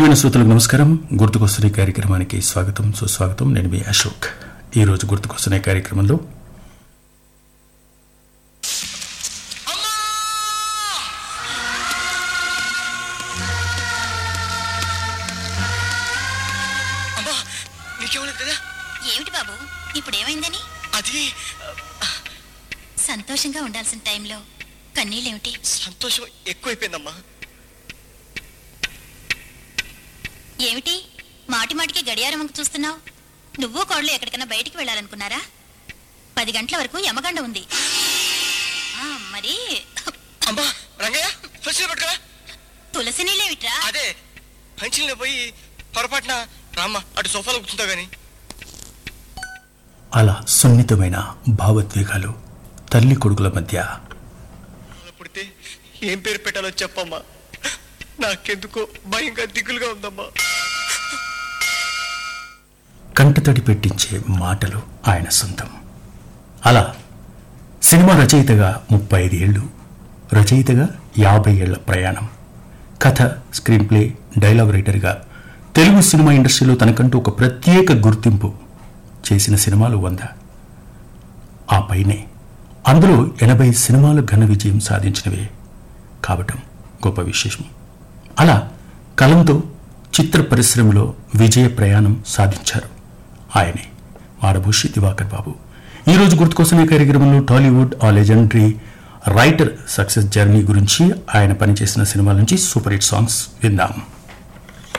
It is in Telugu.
ప్రియమైన శ్రోతలకు నమస్కారం గుర్తుకొస్తున్న కార్యక్రమానికి స్వాగతం సుస్వాగతం నేను మీ అశోక్ ఈ రోజు గుర్తుకొస్తున్న కార్యక్రమంలో అమ్మా నీకేమలేదు కదా ఏమిటి బాబు ఇప్పుడు ఏమైందని అది సంతోషంగా ఉండాల్సిన టైంలో కన్నీళ్ళేమిటి సంతోషం ఎక్కువైపోయిందమ్మా ఏమిటి మాటి మాటికి గడియారం వంక చూస్తున్నావు నువ్వు కోడలు ఎక్కడికైనా బయటికి వెళ్ళాలనుకున్నారా పది గంటల వరకు యమగండ ఉంది ఆ, మరి అమ్మా రంగయ్య ఫస్ట్ పట్టుకురా తులసి నీళ్ళేమిట్రా అదే పంచిల్ని పోయి పొరపాటున రామ్మ అటు సోఫాలో కూర్చుంటావు గాని అలా సున్నితమైన భావోద్వేగాలు తల్లి కొడుకుల మధ్య అలా పుడితే ఏం పేరు పెట్టాలో చెప్పమ్మా నాకెందుకో భయంగా దిగులుగా ఉందమ్మా కంటతడి పెట్టించే మాటలు ఆయన సొంతం అలా సినిమా రచయితగా ముప్పై ఐదు ఏళ్ళు రచయితగా యాభై ఏళ్ల ప్రయాణం కథ స్క్రీన్ ప్లే డైలాగ్ రైటర్గా తెలుగు సినిమా ఇండస్ట్రీలో తనకంటూ ఒక ప్రత్యేక గుర్తింపు చేసిన సినిమాలు వంద ఆ పైనే అందులో ఎనభై సినిమాలు ఘన విజయం సాధించినవే కావటం గొప్ప విశేషం అలా కలంతో చిత్ర పరిశ్రమలో విజయ ప్రయాణం సాధించారు ఆయనే మాడభూషి దివాకర్ బాబు ఈరోజు గుర్తుకోసమే కార్యక్రమంలో టాలీవుడ్ ఆ లెజెండరీ రైటర్ సక్సెస్ జర్నీ గురించి ఆయన పనిచేసిన సినిమాల నుంచి సూపర్ హిట్ సాంగ్స్ విందాం